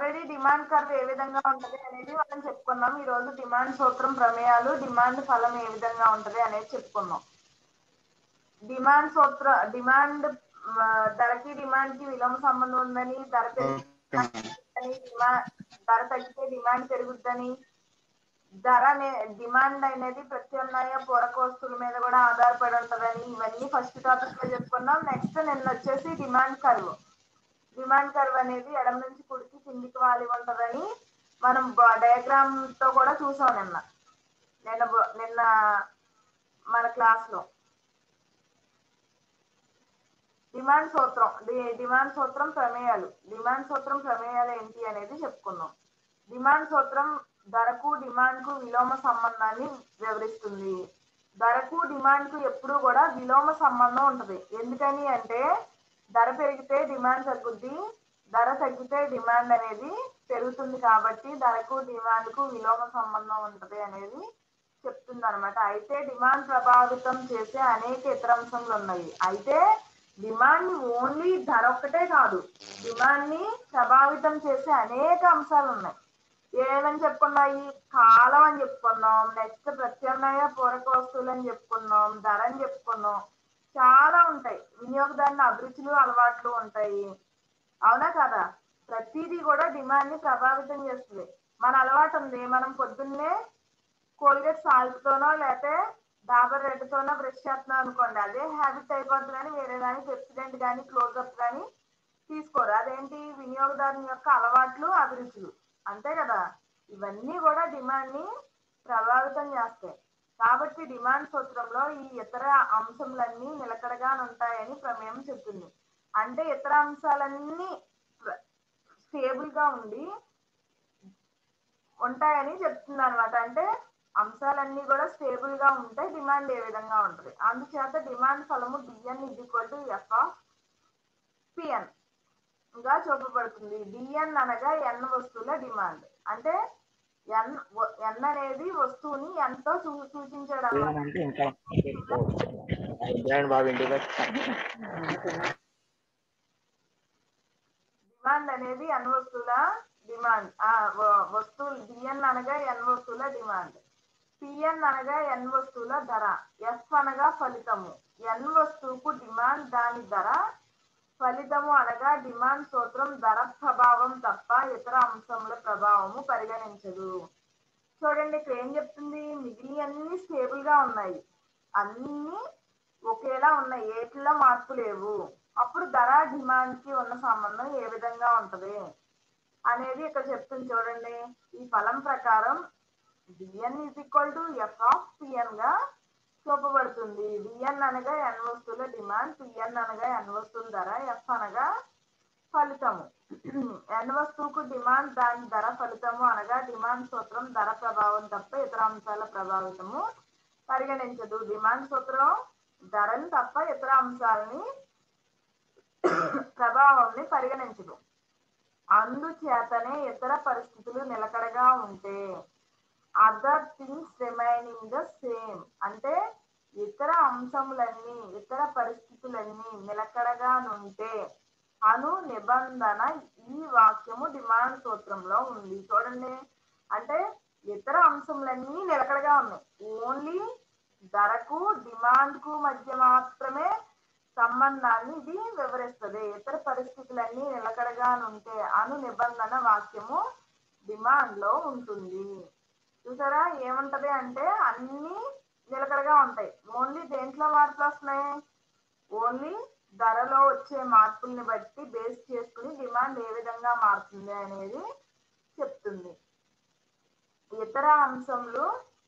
Already demand curve ఏ విధంగా ఉంటది అనేది మనం చెప్పుకున్నాం ఈ రోజు డిమాండ్ సూత్రం ప్రమేయాలు డిమాండ్ ఫలం ఏ విధంగా ఉంటది అనేది చెప్పుకున్నాం డిమాండ్ సూత్ర డిమాండ్ ఆ, ధరకి డిమాండ్ కి విలోమ సంబంధం ఉందని ధర పెరిగితే డిమాండ్ ధర తగ్గితే డిమాండ్ పెరుగుద్దని ధర అనే డిమాండ్ అనేది ప్రత్యామ్నాయ పూరక వస్తువుల మీద కూడా ఆధారపడి ఉంటదని ఇవన్నీ ఫస్ట్ టాపిక్ లో చెప్పుకున్నాం నెక్స్ట్ నిన్న వచ్చేసి డిమాండ్ కర్వ్ డిమాండ్ కర్వ్ అనేది ఎడమ నుంచి కుడికి కిందికి వాలి ఉంటదని మనం డయాగ్రామ్ తో కూడా చూసాం నిన్న నిన్న బ- నిన్న మన క్లాస్ లో డిమాండ్ సూత్రం డి- డిమాండ్ సూత్రం ప్రమేయాలు డిమాండ్ సూత్రం ప్రమేయాలు ఏంటి అనేది చెప్పుకున్నాం డిమాండ్ సూత్రం ధరకు డిమాండ్ కు విలోమ సంబంధాన్ని వివరిస్తుంది ధరకు డిమాండ్ కు ఎప్పుడు కూడా విలోమ సంబంధం ఉంటది ఎందుకని అంటే ధర పెరిగితే డిమాండ్ తగ్గుద్ది ధర తగ్గితే డిమాండ్ అనేది పెరుగుతుంది కాబట్టి ధరకు డిమాండ్ కు విలోమ సంబంధం ఉంటది అనేది చెప్తుంది అనమాట అయితే డిమాండ్ ప్రభావితం చేసే అనేక ఇతర అంశములు ఉన్నాయి అయితే డిమాండ్ ని ఓన్లీ ధర ఒక్కటే కాదు డిమాండ్ ని ప్రభావితం చేసే అనేక అంశాలు ఉన్నాయి ఏమని చెప్పుకున్నాయి కాలం అని చెప్పుకున్నాం నెక్స్ట్ ప్రత్యామ్నాయ పూరక వస్తువులు అని చెప్పుకున్నాం ధర అని చెప్పుకున్నాం చాలా ఉంటాయి వినియోగదారుని అభిరుచులు అలవాట్లు ఉంటాయి అవునా కదా ప్రతిదీ కూడా డిమాండ్ ని ప్రభావితం చేస్తుంది మన అలవాటు ఉంది మనం పొద్దున్నే కోల్గేట్ సాల్ట్ తోనో లేకపోతే డాబర్ రెడ్ తోనో బ్రష్ చేస్తున్నాం అనుకోండి అదే హ్యాబిట్ అయిపోతుంది కానీ వేరే కానీ పెప్సిడెంట్ కానీ క్లోజ్అప్ కానీ తీసుకోరు అదేంటి వినియోగదారుని యొక్క అలవాట్లు అభిరుచులు అంతే కదా ఇవన్నీ కూడా డిమాండ్ ని ప్రభావితం చేస్తాయి కాబట్టి డిమాండ్ సూత్రంలో ఈ ఇతర అంశములన్నీ నిలకడగా ఉంటాయని ప్రమేయం చెప్తుంది అంటే ఇతర అంశాలన్నీ స్టేబుల్ గా ఉండి ఉంటాయని చెప్తుంది అనమాట అంటే అంశాలన్నీ కూడా స్టేబుల్ గా ఉంటాయి డిమాండ్ ఏ విధంగా ఉంటుంది అందుచేత డిమాండ్ ఫలము డిఎన్ ఇది equal to F of PN గా చూపబడుతుంది డిఎన్ అనగా ఎన్ వస్తువుల డిమాండ్ అంటే ఎన్ ఎన్ అనేది వస్తువుని ఎంతో సూ సూచించడం అన్నమాట. అంటే ఇంకా బ్రాండ్ బాగా ఇంటికి డిమాండ్ అనేది ఎన్ వస్తువుల డిమాండ్ ఆ వ- వస్తువులు డిఎన్ అనగా ఎన్ వస్తువుల డిమాండ్ పిఎన్ అనగా ఎన్ వస్తువుల ధర ఎఫ్ అనగా ఫలితము ఎన్ వస్తువుకు డిమాండ్ దాని ధర ఫలితము అనగా డిమాండ్ సూత్రం ధర ప్రభావం తప్ప ఇతర అంశముల ప్రభావము పరిగణించదు చూడండి ఇక్కడ ఏం చెప్తుంది మిగిలిన అన్ని స్టేబుల్ గా ఉన్నాయి అన్ని ఒకేలా ఉన్నాయి ఏటిలో మార్పు లేవు అప్పుడు ధర డిమాండ్ కి ఉన్న సంబంధం ఏ విధంగా ఉంటది అనేది ఇక్కడ చెప్తుంది చూడండి ఈ ఫలం ప్రకారం DN is equal to F of PN గా చూపబడుతుంది డిఎన్ అనగా ఎన్ వస్తువుల డిమాండ్ పిఎన్ అనగా ఎన్ వస్తువుల ధర ఎఫ్ అనగా ఫలితము ఎన్ వస్తువుకు డిమాండ్ దాని ధర ఫలితము అనగా డిమాండ్ సూత్రం ధర ప్రభావం తప్ప ఇతర అంశాల ప్రభావితము పరిగణించదు డిమాండ్ సూత్రం ధరని తప్ప ఇతర అంశాలని ప్రభావంని పరిగణించదు అందుచేతనే ఇతర పరిస్థితులు నిలకడగా ఉంటే other things remaining the same అంటే ఇతర అంశములన్నీ ఇతర పరిస్థితులన్నీ నిలకడగా నుంటే అను నిబంధన ఈ వాక్యము డిమాండ్ సూత్రంలో ఉంది చూడండి అంటే ఇతర అంశములన్నీ నిలకడగా ఉన్నాయి ఓన్లీ ధరకు డిమాండ్ కు మధ్య మాత్రమే సంబంధాన్ని ఇది వివరిస్తుంది ఇతర పరిస్థితులన్నీ నిలకడగా ఉంటే అను నిబంధన వాక్యము డిమాండ్ లో ఉంటుంది చూసారా ఏముంటది అంటే అన్ని నిలకడగా ఉంటాయి ఓన్లీ దేంట్లో మార్పులు వస్తున్నాయి ఓన్లీ ధరలో వచ్చే మార్పుల్ని బట్టి బేస్ చేసుకుని డిమాండ్ ఏ విధంగా మారుతుంది అనేది చెప్తుంది ఇతర అంశంలో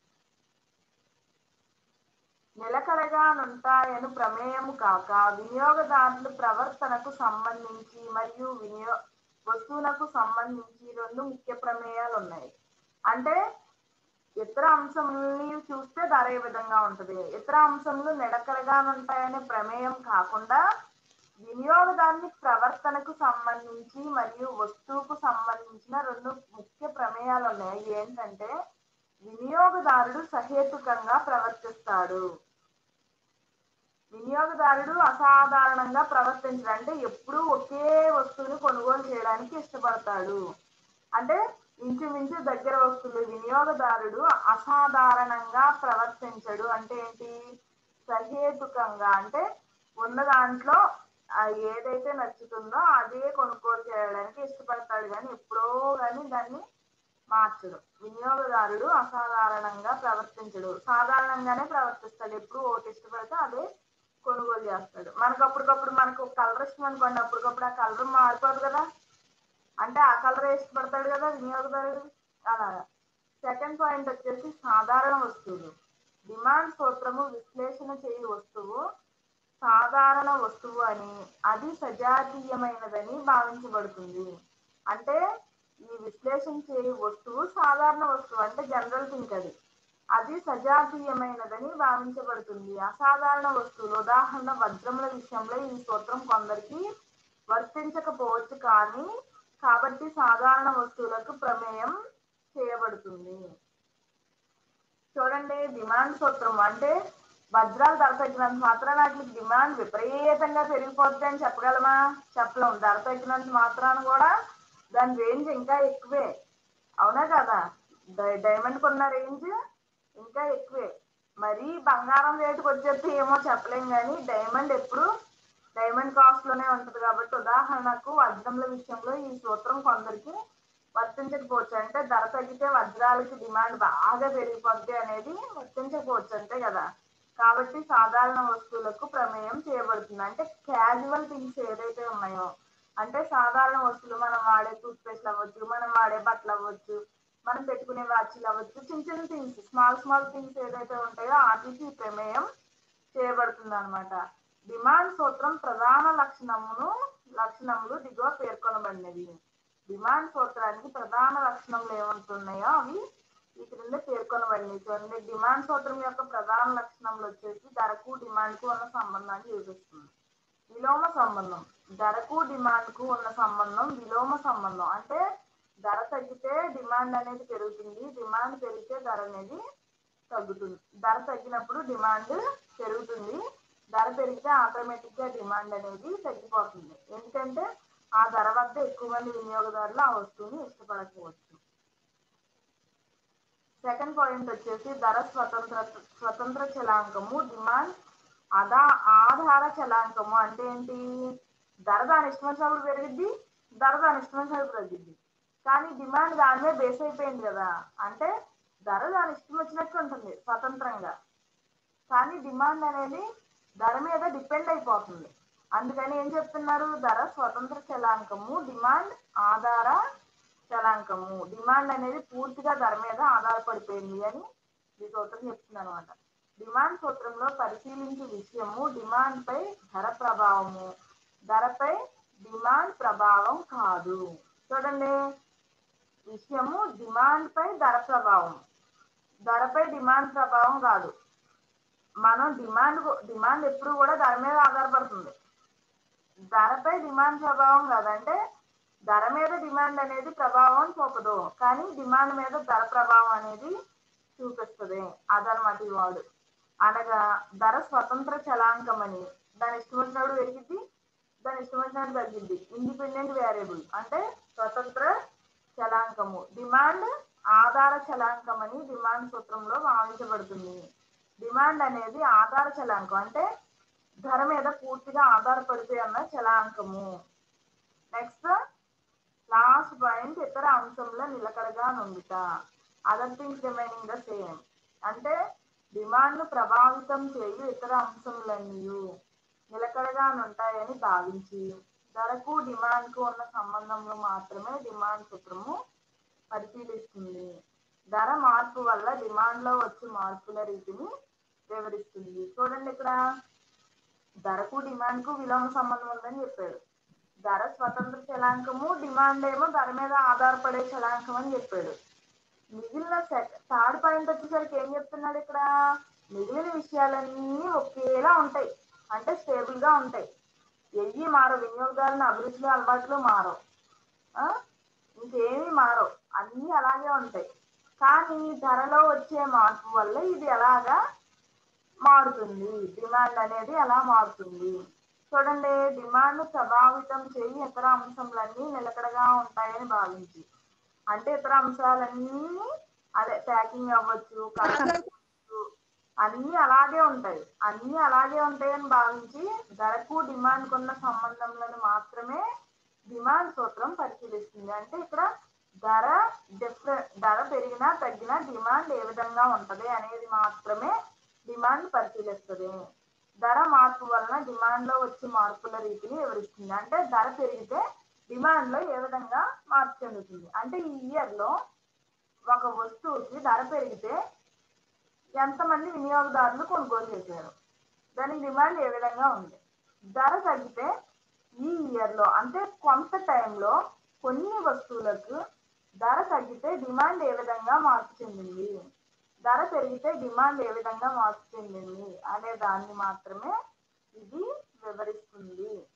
నిలకడగా ఉంటాయని ప్రమేయము కాక వినియోగదారుల ప్రవర్తనకు సంబంధించి మరియు వినియో వస్తువులకు సంబంధించి రెండు ముఖ్య ప్రమేయాలు ఉన్నాయి అంటే ఇతర అంశములని చూస్తే ధర ఏ విధంగా ఉంటది ఇతర అంశములు నిలకడగా ఉంటాయనే ప్రమేయం కాకుండా వినియోగదారుని ప్రవర్తనకు సంబంధించి మరియు వస్తువుకు సంబంధించిన రెండు ముఖ్య ప్రమేయాలు ఉన్నాయి ఏంటంటే వినియోగదారుడు సహేతుకంగా ప్రవర్తిస్తాడు వినియోగదారుడు అసాధారణంగా ప్రవర్తించడు అంటే ఎప్పుడూ ఒకే వస్తువుని కొనుగోలు చేయడానికి ఇష్టపడతాడు అంటే ఇంచుమించు దగ్గర వస్తువులు వినియోగదారుడు అసాధారణంగా ప్రవర్తించడు అంటే ఏంటి సహేతుకంగా అంటే ఉన్న దాంట్లో ఆ ఏదైతే నచ్చుతుందో అదే కొనుగోలు చేయడానికి ఇష్టపడతాడు కానీ ఎప్పుడో కానీ దాన్ని మార్చడు వినియోగదారుడు అసాధారణంగా ప్రవర్తించడు సాధారణంగానే ప్రవర్తిస్తాడు ఎప్పుడు ఒకటి ఇష్టపడితే అదే కొనుగోలు చేస్తాడు మనకు అప్పటికప్పుడు మనకు ఒక కలర్ ఇష్టం అనుకోండి అప్పటికప్పుడు ఆ కలర్ మారిపోదు కదా అంటే ఆ కలర్ ఇష్టపడతాడు కదా వినియోగదారుడు అలాగా సెకండ్ పాయింట్ వచ్చేసి సాధారణ వస్తువులు డిమాండ్ సూత్రము విశ్లేషణ చేయి వస్తువు సాధారణ వస్తువు అని అది సజాతీయమైనదని భావించబడుతుంది అంటే ఈ విశ్లేషణ చేయు వస్తువు సాధారణ వస్తువు అంటే జనరల్ థింక్ అది అది సజాతీయమైనదని భావించబడుతుంది అసాధారణ వస్తువులు ఉదాహరణ వజ్రముల విషయంలో ఈ సూత్రం కొందరికి వర్తించకపోవచ్చు కానీ కాబట్టి సాధారణ వస్తువులకు ప్రమేయం చేయబడుతుంది చూడండి డిమాండ్ సూత్రం అంటే వజ్రాలు ధర తగ్గినంత మాత్రాన వాటికి డిమాండ్ విపరీతంగా పెరిగిపోద్ది అని చెప్పగలమా చెప్పలేం ధర తగ్గినంత మాత్రాన కూడా దాని రేంజ్ ఇంకా ఎక్కువే అవునా కదా డై- డైమండ్ కొన్న రేంజ్ ఇంకా ఎక్కువే మరి బంగారం రేటుకి వచ్చేస్తే ఏమో చెప్పలేం కానీ డైమండ్ ఎప్పుడు డైమండ్ కాస్ట్ లోనే ఉంటది కాబట్టి ఉదాహరణకు వజ్రముల విషయంలో ఈ సూత్రం కొందరికి వర్తించకపోవచ్చు అంటే ధర తగ్గితే వజ్రాలకి డిమాండ్ బాగా పెరిగిపోద్ది అనేది వర్తించకపోవచ్చు అంతే కదా కాబట్టి సాధారణ వస్తువులకు ప్రమేయం చేయబడుతుంది అంటే క్యాజువల్ థింగ్స్ ఏదైతే ఉన్నాయో అంటే సాధారణ వస్తువులు మనం వాడే టూత్ పేస్ట్ అవ్వచ్చు మనం వాడే బట్టలు అవ్వచ్చు మనం పెట్టుకునే వాచ్లు అవ్వచ్చు చిన్న చిన్న థింగ్స్ స్మాల్ స్మాల్ థింగ్స్ ఏదైతే ఉంటాయో వాటికి ఈ ప్రమేయం చేయబడుతుంది అనమాట డిమాండ్ సూత్రం ప్రధాన లక్షణమును లక్షణములు దిగువ పేర్కొనబడినవి డిమాండ్ సూత్రానికి ప్రధాన లక్షణములు ఏమంటున్నాయో అవి ఈ క్రింద పేర్కొనబడినవి చూడండి డిమాండ్ సూత్రం యొక్క ప్రధాన లక్షణములు వచ్చేసి ధరకు డిమాండ్ కు ఉన్న సంబంధాన్ని చూపిస్తుంది విలోమ సంబంధం ధరకు డిమాండ్ కు ఉన్న సంబంధం విలోమ సంబంధం అంటే ధర తగ్గితే డిమాండ్ అనేది పెరుగుతుంది డిమాండ్ పెరిగితే ధర అనేది తగ్గుతుంది ధర తగ్గినప్పుడు డిమాండ్ పెరుగుతుంది ధర పెరిగితే ఆటోమేటిక్ గా డిమాండ్ అనేది తగ్గిపోతుంది ఎందుకంటే ఆ ధర వద్ద ఎక్కువ మంది వినియోగదారులు ఆ వస్తువుని ఇష్టపడకపోవచ్చు సెకండ్ పాయింట్ వచ్చేసి ధర స్వతంత్ర స్వతంత్ర చలాంకము డిమాండ్ అదా ఆధార చలాంకము అంటే ఏంటి ధర దాని ఇష్టం వచ్చినప్పుడు పెరిగిద్ది ధర దాని ఇష్టం వచ్చినప్పుడు తగ్గిద్ది కానీ డిమాండ్ దాని మీద బేస్ అయిపోయింది కదా అంటే ధర దాని ఇష్టం వచ్చినట్టు ఉంటుంది స్వతంత్రంగా కానీ డిమాండ్ అనేది ధర మీద డిపెండ్ అయిపోతుంది అందుకని ఏం చెప్తున్నారు ధర స్వతంత్ర చలాంకము డిమాండ్ ఆధార చలాంకము డిమాండ్ అనేది పూర్తిగా ధర మీద ఆధారపడిపోయింది అని ఈ సూత్రం చెప్తుంది అనమాట డిమాండ్ సూత్రంలో పరిశీలించే విషయము డిమాండ్ పై ధర ప్రభావము ధరపై డిమాండ్ ప్రభావం కాదు చూడండి విషయము డిమాండ్ పై ధర ప్రభావం ధరపై డిమాండ్ ప్రభావం కాదు మనం డిమాండ్ డిమాండ్ ఎప్పుడు కూడా ధర మీద ఆధారపడుతుంది ధరపై డిమాండ్ ప్రభావం కాదంటే ధర మీద డిమాండ్ అనేది ప్రభావం చూపదు కానీ డిమాండ్ మీద ధర ప్రభావం అనేది చూపిస్తుంది అదనమాట ఈ వాడు అనగా ధర స్వతంత్ర చలాంకం అని దాని ఇష్టం వచ్చినప్పుడు పెరిగిద్ది దాని ఇష్టం వచ్చినప్పుడు తగ్గిద్ది ఇండిపెండెంట్ వేరియబుల్ అంటే స్వతంత్ర చలాంకము డిమాండ్ ఆధార చలాంకం అని డిమాండ్ సూత్రంలో భావించబడుతుంది డిమాండ్ అనేది ఆధార చలాంకం అంటే ధర మీద పూర్తిగా ఆధారపడిపోయి అన్న చలాంకము నెక్స్ట్ లాస్ట్ పాయింట్ ఇతర అంశంలో నిలకడగా నుండుట other things remaining the same అంటే డిమాండ్ ను ప్రభావితం చేయు ఇతర అంశములన్నీ నిలకడగా ఉంటాయని భావించి ధరకు డిమాండ్ కు ఉన్న సంబంధంలో మాత్రమే డిమాండ్ సూత్రము పరిశీలిస్తుంది ధర మార్పు వల్ల డిమాండ్ లో వచ్చే మార్పుల రీతిని వివరిస్తుంది చూడండి ఇక్కడ ధరకు డిమాండ్ కు విలోమ సంబంధం ఉందని చెప్పాడు ధర స్వతంత్ర చలాంకము డిమాండ్ ఏమో ధర మీద ఆధారపడే చలాంకం అని చెప్పాడు మిగిలిన థర్డ్ పాయింట్ వచ్చేసరికి ఏం చెప్తున్నాడు ఇక్కడ మిగిలిన విషయాలన్నీ ఒకేలా ఉంటాయి అంటే స్టేబుల్ గా ఉంటాయి ఎయ్యి మారవు వినియోగదారుని అభిరుచులు అలవాట్లు మారవు ఆ? ఇంకేమీ మారవు అన్నీ అలాగే ఉంటాయి కానీ ధరలో వచ్చే మార్పు వల్ల ఇది ఎలాగా మారుతుంది డిమాండ్ అనేది ఎలా మారుతుంది చూడండి డిమాండ్ ప్రభావితం చేయి ఇతర అంశములన్నీ నిలకడగా ఉంటాయని భావించి అంటే ఇతర అంశాలన్నీ అదే ప్యాకింగ్ అవ్వచ్చు కలర్ అవ్వచ్చు, అన్ని అలాగే ఉంటాయి అన్ని అలాగే ఉంటాయని భావించి ధరకు డిమాండ్ ఉన్న సంబంధంలను మాత్రమే డిమాండ్ సూత్రం పరిశీలిస్తుంది అంటే ఇక్కడ ధర డిఫరెంట్ ధర పెరిగినా తగ్గినా డిమాండ్ ఏ విధంగా ఉంటది అనేది మాత్రమే డిమాండ్ పరిశీలిస్తుంది ధర మార్పు వలన డిమాండ్ లో వచ్చే మార్పుల రీతిని వివరిస్తుంది అంటే ధర పెరిగితే డిమాండ్ లో ఏ విధంగా మార్పు చెందుతుంది అంటే ఈ ఇయర్ లో ఒక వస్తువుకి ధర పెరిగితే ఎంతమంది వినియోగదారులు కొనుగోలు చేశారు దానికి డిమాండ్ ఏ విధంగా ఉంది ధర తగ్గితే ఈ ఇయర్ లో అంటే కొంత టైంలో కొన్ని వస్తువులకు ధర తగ్గితే డిమాండ్ ఏ విధంగా మార్పు చెందింది ధర పెరిగితే డిమాండ్ ఏ విధంగా మార్పు చెందింది అనే దాన్ని మాత్రమే ఇది వివరిస్తుంది